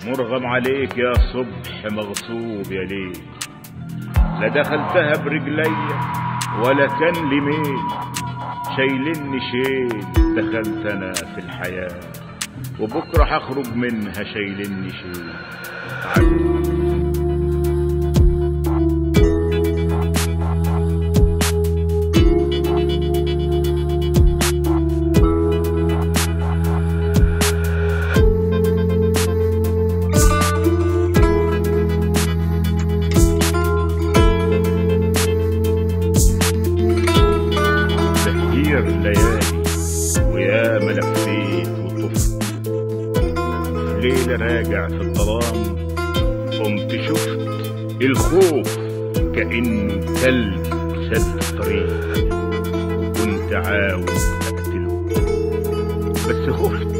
مرغم عليك يا صبح مغصوب يا ليل لا دخلتها برجليا ولا كان لي ميل شايلني شيل دخلت انا في الحياة وبكرة هخرج منها شايلني شيل تهجير الليالي ويا ما لفيت وطفت في ليلة راجع في الظلام قمت شفت الخوف كأنه كلب سد الطريق وكنت عاوز أقتله بس خفت